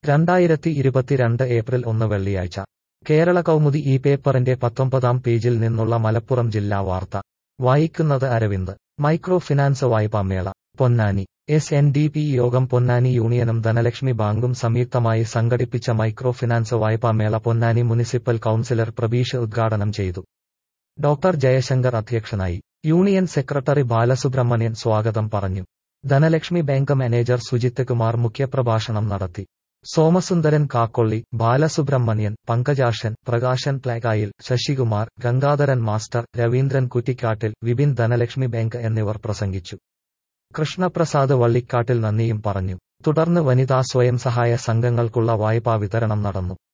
രണ്ടായിരത്തി ഇരുപത്തിരണ്ട് ഏപ്രിൽ ഒന്ന് വെള്ളിയാഴ്ച കേരള കൗമുദി ഈ പേപ്പറിന്റെ പത്തൊമ്പതാം പേജിൽ നിന്നുള്ള മലപ്പുറം ജില്ലാ വാർത്ത വായിക്കുന്നത് അരവിന്ദ് മൈക്രോ ഫിനാൻസ് വായ്പാമേള Ponnani S N D P യോഗം പൊന്നാനി യൂണിയനും ധനലക്ഷ്മി ബാങ്കും സംയുക്തമായി സംഘടിപ്പിച്ച മൈക്രോ ഫിനാൻസ് വായ്പാമേള പൊന്നാനി മുനിസിപ്പൽ കൌൺസിലർ പ്രബീഷ് ഉദ്ഘാടനം ചെയ്തു ഡോക്ടർ ജയശങ്കർ അധ്യക്ഷനായി യൂണിയൻ സെക്രട്ടറി ബാലസുബ്രഹ്മണ്യൻ സ്വാഗതം പറഞ്ഞു ധനലക്ഷ്മി ബാങ്ക് മാനേജർ സുജിത് കുമാർ മുഖ്യപ്രഭാഷണം നടത്തി സോമസുന്ദരൻ കാക്കൊള്ളി ബാലസുബ്രഹ്മണ്യൻ പങ്കജാഷൻ പ്രകാശൻ പ്ലാഗായിൽ ശശികുമാർ ഗംഗാധരൻ മാസ്റ്റർ രവീന്ദ്രൻ കുറ്റിക്കാട്ടിൽ വിപിൻ ധനലക്ഷ്മി ബാങ്ക് എന്നിവർ പ്രസംഗിച്ചു കൃഷ്ണപ്രസാദ് വള്ളിക്കാട്ടിൽ നന്ദിയും പറഞ്ഞു തുടർന്ന് വനിതാ സ്വയം സഹായ സംഘങ്ങൾക്കുള്ള വായ്പാ വിതരണം നടന്നു